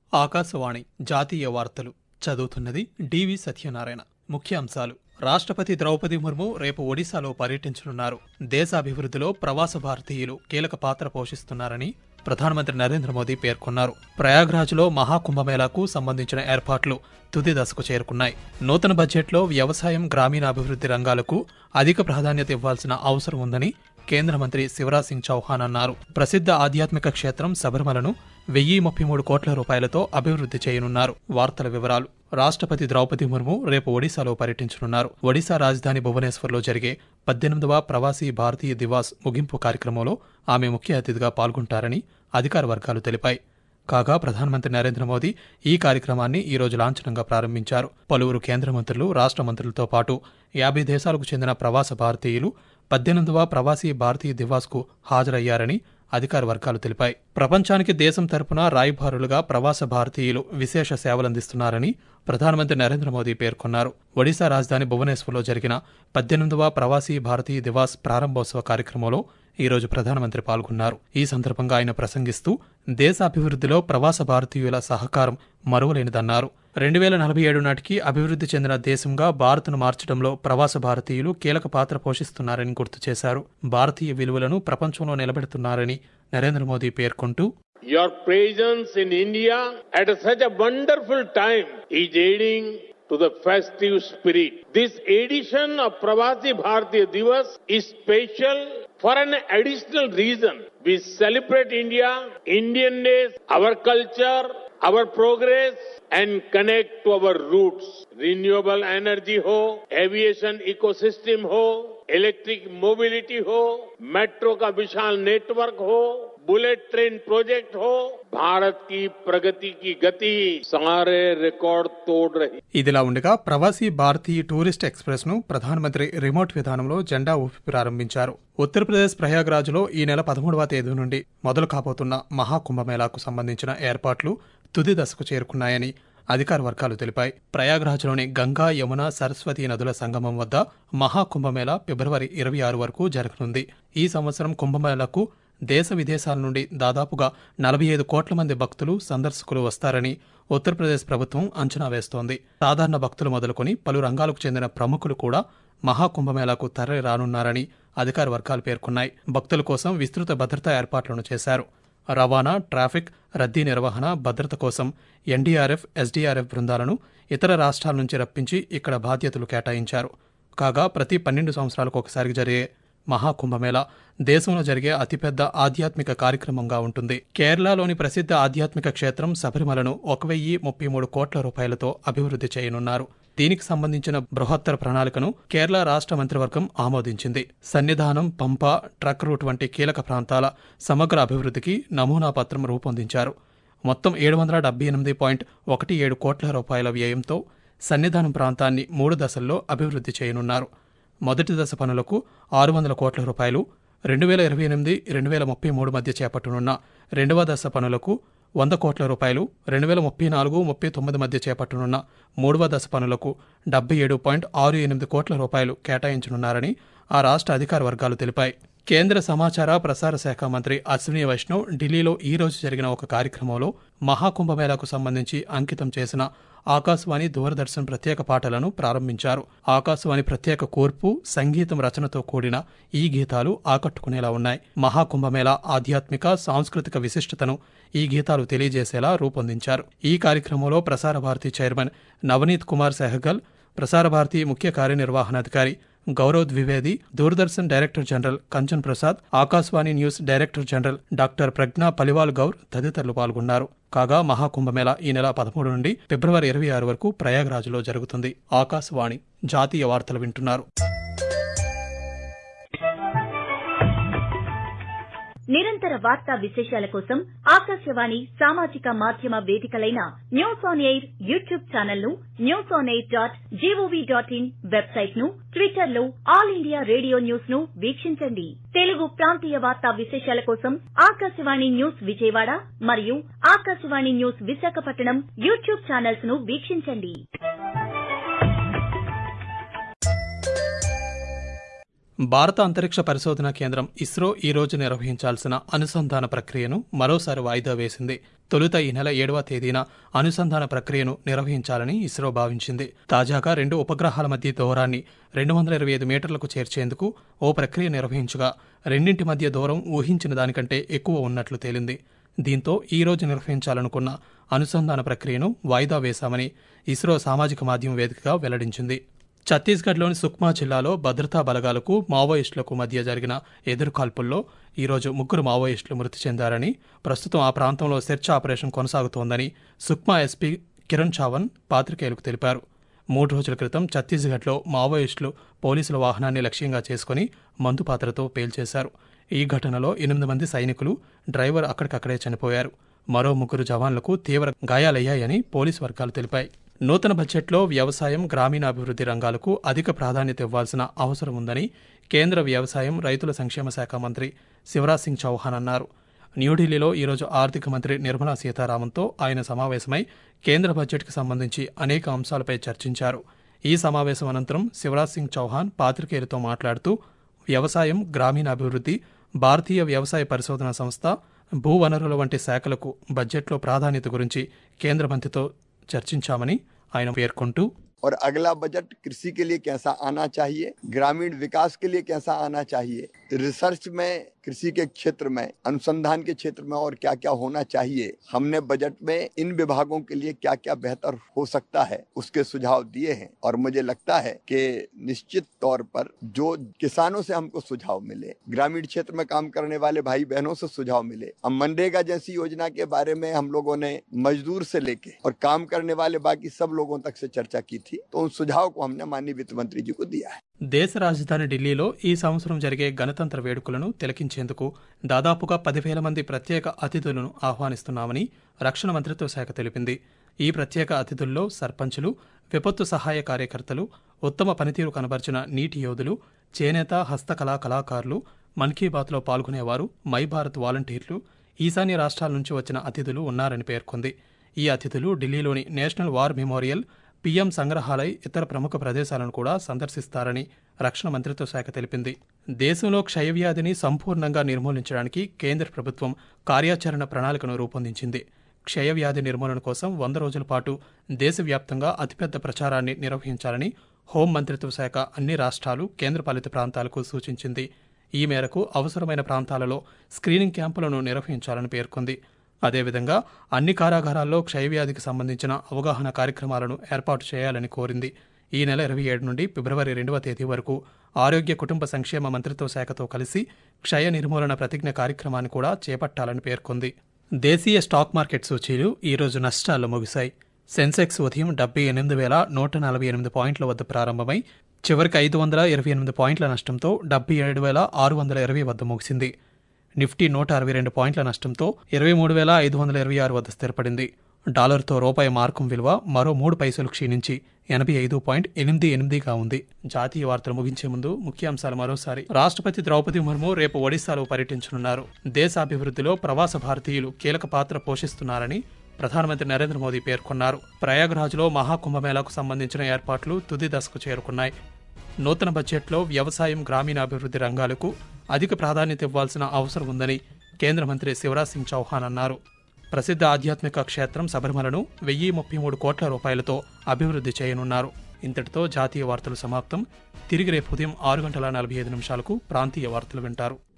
ఆకాశవాణి జాతీయ వార్తలు చదువుతున్నది డివి సత్యనారాయణ ముఖ్యాంశాలు రాష్ట్రపతి ద్రౌపది ముర్ము రేపు ఒడిశాలో పర్యటించనున్నారు దేశాభివృద్ధిలో ప్రవాస భారతీయులు కీలక పాత్ర పోషిస్తున్నారని ప్రధానమంత్రి నరేంద్ర మోదీ పేర్కొన్నారు ప్రయాగ్రాజ్లో మహాకుంభమేళాకు సంబంధించిన ఏర్పాట్లు తుది దశకు చేరుకున్నాయి నూతన బడ్జెట్లో వ్యవసాయం గ్రామీణాభివృద్ధి రంగాలకు అధిక ప్రాధాన్యత ఇవ్వాల్సిన అవసరం ఉందని కేంద్ర మంత్రి శివరాజ్ సింగ్ చౌహాన్ అన్నారు ప్రసిద్ధ ఆధ్యాత్మిక క్షేత్రం శబరిమలను వెయ్యి ముప్పై మూడు కోట్ల రూపాయలతో అభివృద్ధి చేయనున్నారు వార్తల వివరాలు రాష్ట్రపతి ద్రౌపది ముర్ము రేపు ఒడిశాలో పర్యటించనున్నారు ఒడిశా రాజధాని భువనేశ్వర్లో జరిగే పద్దెనిమిదవ ప్రవాసీ భారతీయ దివాస్ ముగింపు కార్యక్రమంలో ఆమె ముఖ్య అతిథిగా పాల్గొంటారని అధికార వర్గాలు తెలిపాయి కాగా ప్రధానమంత్రి నరేంద్ర మోదీ ఈ కార్యక్రమాన్ని ఈ రోజు లాంఛనంగా ప్రారంభించారు పలువురు కేంద్ర మంత్రులు రాష్ట్ర మంత్రులతో పాటు యాభై దేశాలకు చెందిన ప్రవాస భారతీయులు పద్దెనిమిదవ ప్రవాసీ భారతీయ దివాస్కు హాజరయ్యారని అధికార వర్గాలు తెలిపాయి ప్రపంచానికి దేశం తరపున రాయబారులుగా ప్రవాస భారతీయులు విశేష సేవలందిస్తున్నారని ప్రధానమంత్రి నరేంద్ర మోదీ పేర్కొన్నారు ఒడిశా రాజధాని భువనేశ్వర్లో జరిగిన పద్దెనిమిదవ ప్రవాసీ భారతీయ దివాస్ ప్రారంభోత్సవ కార్యక్రమంలో ఈ రోజు ప్రధానమంత్రి పాల్గొన్నారు ఈ సందర్భంగా ఆయన ప్రసంగిస్తూ దేశాభివృద్ధిలో ప్రవాస భారతీయుల సహకారం మరువలేనిదన్నారు రెండు వేల నలభై ఏడు నాటికి అభివృద్ధి చెందిన దేశంగా భారత్ను మార్చడంలో ప్రవాస భారతీయులు కీలక పాత్ర పోషిస్తున్నారని గుర్తు చేశారు భారతీయ విలువలను ప్రపంచంలో నిలబెడుతున్నారని నరేంద్ర మోదీ పేర్కొంటూ Your presence in India at such a wonderful time is aiding to the festive spirit. This edition of Pravasi Bharatiya Divas is special for an additional reason. We celebrate India, Indianness, our culture, our progress and connect to our roots. Renewable energy ho, aviation ecosystem ho, electric mobility ho, metro का विशाल network हो bullet train project हो भारत की प्रगति की गति सारे record तोड़ रही ఇదిలా ఉండగా ప్రవాసీ భారతీయ టూరిస్ట్ ఎక్స్ప్రెస్ ను ప్రధానమంత్రి రిమోట్ విధానంలో జెండా ఊపి ప్రారంభించారు ఉత్తరప్రదేశ్ ప్రయాగ్రాజ్లో ఈ నెల పదమూడవ తేదీ నుండి మొదలు కాబోతున్న మహాకుంభమేళాకు సంబంధించిన ఏర్పాట్లు తుది దశకు చేరుకున్నాయని అధికార వర్గాలు తెలిపాయి ప్రయాగ్రాజ్లోని గంగా యమున సరస్వతి నదుల సంగమం వద్ద మహాకుంభమేళా ఫిబ్రవరి ఇరవై ఆరు వరకు జరగనుంది ఈ సంవత్సరం కుంభమేళాకు దేశ విదేశాల నుండి దాదాపుగా నలభై ఐదు కోట్ల మంది భక్తులు సందర్శకులు వస్తారని ఉత్తరప్రదేశ్ ప్రభుత్వం అంచనా వేస్తోంది సాధారణ భక్తులు మొదలుకొని పలు రంగాలకు చెందిన ప్రముఖులు కూడా మహాకుంభమేళాకు తరలి రానున్నారని అధికార వర్గాలు పేర్కొన్నాయి భక్తుల కోసం విస్తృత భద్రతా ఏర్పాట్లను చేశారు రవాణా ట్రాఫిక్ రద్దీ నిర్వహణ భద్రత కోసం ఎన్డీఆర్ఎఫ్ ఎస్డీఆర్ఎఫ్ బృందాలను ఇతర రాష్ట్రాల నుంచి రప్పించి ఇక్కడ బాధ్యతలు కేటాయించారు కాగా ప్రతి పన్నెండు సంవత్సరాలకు ఒకసారి జరిగే మహాకుంభమేళా దేశంలో జరిగే అతిపెద్ద ఆధ్యాత్మిక కార్యక్రమంగా ఉంటుంది కేరళలోని ప్రసిద్ధ ఆధ్యాత్మిక క్షేత్రం శబరిమలను ఒక వెయ్యి ముప్పై మూడు కోట్ల రూపాయలతో అభివృద్ధి చేయనున్నారు దీనికి సంబంధించిన బృహత్తర ప్రణాళికను కేరళ రాష్ట్ర మంత్రివర్గం ఆమోదించింది సన్నిధానం పంప ట్రక్ రూట్ వంటి కీలక ప్రాంతాల సమగ్ర అభివృద్ధికి నమూనా పత్రం రూపొందించారు మొత్తం ఏడు వందల డెబ్బై ఎనిమిది పాయింట్ ఒకటి ఏడు కోట్ల రూపాయల వ్యయంతో సన్నిధానం ప్రాంతాన్ని మూడు దశల్లో అభివృద్ధి చేయనున్నారు మొదటి దశ పనులకు ఆరు వందల కోట్ల రూపాయలు రెండు వేల ఇరవై ఎనిమిది రెండు వేల ముప్పై మూడు మధ్య చేపట్టనున్న రెండవ దశ పనులకు వంద కోట్ల రూపాయలు రెండు వేల ముప్పై నాలుగు ముప్పై తొమ్మిది మధ్య చేపట్టనున్న మూడవ దశ పనులకు డెబ్బై ఏడు పాయింట్ ఆరు ఎనిమిది కోట్ల రూపాయలు కేటాయించనున్నారని ఆ రాష్ట్ర అధికార వర్గాలు తెలిపాయి కేంద్ర సమాచార ప్రసార శాఖ మంత్రి అశ్విని వైష్ణవ్ ఢిల్లీలో ఈ రోజు జరిగిన ఒక కార్యక్రమంలో మహాకుంభమేళాకు సంబంధించి అంకితం చేసిన ఆకాశవాణి దూరదర్శన్ ప్రత్యేక పాటలను ప్రారంభించారు ఆకాశవాణి ప్రత్యేక కూర్పు సంగీతం రచనతో కూడిన ఈ గీతాలు ఆకట్టుకునేలా ఉన్నాయి మహాకుంభమేళా ఆధ్యాత్మిక సాంస్కృతిక విశిష్టతను ఈ గీతాలు తెలియజేసేలా రూపొందించారు ఈ కార్యక్రమంలో ప్రసార భారతి చైర్మన్ నవనీత్ కుమార్ సెహగల్ ప్రసార భారతి ముఖ్య కార్యనిర్వహణాధికారి Gaurav Dwivedi Doordarshan director general Kanchan Prasad Akashvani news director general doctor Pragya Paliwal Gaur తదితరులు పాల్గొన్నారు కాగా మహాకుంభమేళా ఈ నెల పదమూడు నుండి ఫిబ్రవరి ఇరవై ఆరు వరకు ప్రయాగ్రాజ్లో జరుగుతుంది ఆకాశవాణి జాతీయ వార్తలు వింటున్నారు నిరంతర వార్తా విశేషాల కోసం ఆకాశవాణి సామాజిక మాధ్యమ వేదికలైన news on air YouTube channel ను news on air dot G O V dot in website ను ట్విట్టర్ లో ఆల్ ఇండియా రేడియో న్యూస్ ను వీక్షించండి తెలుగు ప్రాంతీయ వార్తా విశేషాల కోసం ఆకాశవాణి న్యూస్ విజయవాడ మరియు Akashvani news Visakhapatnam YouTube channels ను వీక్షించండి భారత అంతరిక్ష పరిశోధన కేంద్రం ఇస్రో ఈ రోజు నిర్వహించాల్సిన అనుసంధాన ప్రక్రియను మరోసారి వాయిదా వేసింది తొలుత ఈ నెల ఏడవ తేదీన అనుసంధాన ప్రక్రియను నిర్వహించాలని ఇస్రో భావించింది తాజాగా రెండు ఉపగ్రహాల మధ్య దూరాన్ని రెండు వందల ఇరవై ఐదు మీటర్లకు చేర్చేందుకు ఓ ప్రక్రియ నిర్వహించగా రెండింటి మధ్య దూరం ఊహించిన దానికంటే ఎక్కువ ఉన్నట్లు తేలింది దీంతో ఈ రోజు నిర్వహించాలనుకున్న అనుసంధాన ప్రక్రియను వాయిదా వేశామని ఇస్రో సామాజిక మాధ్యమం వేదికగా వెల్లడించింది ఛత్తీస్గఢ్లోని సుక్మా జిల్లాలో భద్రతా బలగాలకు మావోయిస్టులకు మధ్య జరిగిన ఎదురుకాల్పుల్లో ఈరోజు ముగ్గురు మావోయిస్టులు మృతి చెందారని ప్రస్తుతం ఆ ప్రాంతంలో సెర్చ్ ఆపరేషన్ కొనసాగుతోందని సుక్మా ఎస్పీ కిరణ్ చావన్ పాత్రికేయులకు తెలిపారు మూడు రోజుల క్రితం ఛత్తీస్గఢ్లో మావోయిస్టులు పోలీసుల వాహనాన్ని లక్ష్యంగా చేసుకుని మందు పాత్రతో పేల్చేశారు ఈ ఘటనలో ఎనిమిది మంది సైనికులు డ్రైవర్ అక్కడికక్కడే చనిపోయారు మరో ముగ్గురు జవాన్లకు తీవ్ర గాయాలయ్యాయని పోలీసు వర్గాలు తెలిపాయి నూతన బడ్జెట్లో వ్యవసాయం గ్రామీణాభివృద్ధి రంగాలకు అధిక ప్రాధాన్యత ఇవ్వాల్సిన అవసరం ఉందని కేంద్ర వ్యవసాయం రైతుల సంక్షేమ శాఖ మంత్రి శివరాజ్ సింగ్ చౌహాన్ అన్నారు న్యూఢిల్లీలో ఈరోజు ఆర్థిక మంత్రి నిర్మలా సీతారామన్తో ఆయన సమావేశమై కేంద్ర బడ్జెట్కి సంబంధించి అనేక అంశాలపై చర్చించారు ఈ సమావేశం అనంతరం శివరాజ్ సింగ్ చౌహాన్ పాత్రికేయులతో మాట్లాడుతూ వ్యవసాయం గ్రామీణాభివృద్ధి భారతీయ వ్యవసాయ పరిశోధన సంస్థ భూవనరుల వంటి శాఖలకు బడ్జెట్లో ప్రాధాన్యత గురించి కేంద్ర మంత్రితో చర్చించామని ఆయన పేర్కొంటూ और अगला बजट कृषि के लिए कैसा आना चाहिए ग्रामीण विकास के लिए कैसा आना चाहिए रिसर्च में कृषि के क्षेत्र में अनुसंधान के क्षेत्र में और क्या क्या होना चाहिए हमने बजट में इन विभागों के लिए क्या क्या बेहतर हो सकता है उसके सुझाव दिए हैं और मुझे लगता है कि निश्चित तौर पर जो किसानों से हमको सुझाव मिले ग्रामीण क्षेत्र में काम करने वाले भाई बहनों से सुझाव मिले अब मनरेगा जैसी योजना के बारे में हम लोगों ने मजदूर से लेके और काम करने वाले बाकी सब लोगों तक से चर्चा की थी तो उन सुझाव को हमने माननीय वित्त मंत्री जी को दिया है దేశ రాజధాని ఢిల్లీలో ఈ సంవత్సరం జరిగే గణతంత్ర వేడుకలను తిలకించేందుకు దాదాపుగా పదివేల మంది ప్రత్యేక అతిథులను ఆహ్వానిస్తున్నామని రక్షణ మంత్రిత్వ శాఖ తెలిపింది ఈ ప్రత్యేక అతిథుల్లో సర్పంచులు విపత్తు సహాయ కార్యకర్తలు ఉత్తమ పనితీరు కనబర్చిన నీటి యోధులు చేనేత హస్తకళా కళాకారులు మన్ కీ బాత్లో పాల్గొనేవారు మై భారత్ వాలంటీర్లు ఈశాన్య రాష్ట్రాల నుంచి వచ్చిన అతిథులు ఉన్నారని పేర్కొంది ఈ అతిథులు ఢిల్లీలోని national war memorial PM Sangrahalay ఇతర ప్రముఖ ప్రదేశాలను కూడా సందర్శిస్తారని రక్షణ మంత్రిత్వ శాఖ తెలిపింది దేశంలో క్షయవ్యాధిని సంపూర్ణంగా నిర్మూలించడానికి కేంద్ర ప్రభుత్వం కార్యాచరణ ప్రణాళికను రూపొందించింది క్షయవ్యాధి నిర్మూలన కోసం వంద రోజుల పాటు దేశవ్యాప్తంగా అతిపెద్ద ప్రచారాన్ని నిర్వహించాలని హోం మంత్రిత్వ శాఖ అన్ని రాష్ట్రాలు కేంద్రపాలిత ప్రాంతాలకు సూచించింది ఈ మేరకు అవసరమైన ప్రాంతాలలో స్క్రీనింగ్ క్యాంపులను నిర్వహించాలని పేర్కొంది అదేవిధంగా అన్ని కారాగారాల్లో క్షయవ్యాధికి సంబంధించిన అవగాహన కార్యక్రమాలను ఏర్పాటు చేయాలని కోరింది ఈ నెల ఇరవై ఏడు నుండి ఫిబ్రవరి రెండవ తేదీ వరకు ఆరోగ్య కుటుంబ సంక్షేమ మంత్రిత్వ శాఖతో కలిసి క్షయ నిర్మూలన ప్రతిజ్ఞ కార్యక్రమాన్ని కూడా చేపట్టాలని పేర్కొంది దేశీయ స్టాక్ మార్కెట్ సూచీలు ఈ రోజు నష్టాల్లో ముగిశాయి సెన్సెక్స్ ఉదయం డెబ్బై ఎనిమిది వేల నూట నలభై ఎనిమిది పాయింట్ల వద్ద ప్రారంభమై చివరికి ఐదు వందల ఇరవై ఎనిమిది పాయింట్ల నష్టంతో డెబ్బై ఏడు వేల ఆరు వందల ఇరవై వద్ద ముగిసింది నిఫ్టీ నూట అరవై రెండు పాయింట్ల నష్టంతో ఇరవై మూడు వేల ఐదు వందల ఇరవై ఆరు వద్ద స్థిరపడింది డాలర్తో రూపాయి మార్కం విలువ మరో మూడు పైసలు క్షీణించి ఎనభై ఐదు పాయింట్ ఎనిమిది ఎనిమిదిగా ఉంది జాతీయ వార్తలు ముగించే ముందు ముఖ్యాంశాలు మరోసారి రాష్ట్రపతి ద్రౌపది ముర్ము రేపు ఒడిశాలో పర్యటించనున్నారు దేశాభివృద్ధిలో ప్రవాస భారతీయులు కీలక పాత్ర పోషిస్తున్నారని ప్రధానమంత్రి నరేంద్ర మోదీ పేర్కొన్నారు ప్రయాగ్రాజ్లో మహాకుంభమేళాకు సంబంధించిన ఏర్పాట్లు తుది దశకు చేరుకున్నాయి నూతన బడ్జెట్లో వ్యవసాయం గ్రామీణాభివృద్ధి రంగాలకు అధిక ప్రాధాన్యత ఇవ్వాల్సిన అవసరం ఉందని కేంద్ర మంత్రి శివరాజ్ సింగ్ చౌహాన్ అన్నారు ప్రసిద్ధ ఆధ్యాత్మిక క్షేత్రం శబరిమలను వెయ్యి ముప్పై మూడు కోట్ల రూపాయలతో అభివృద్ధి చేయనున్నారు ఇంతటితో జాతీయ వార్తలు సమాప్తం తిరిగి రేపు ఉదయం ఆరు గంటల నలభై ఐదు నిమిషాలకు ప్రాంతీయ వార్తలు వింటారు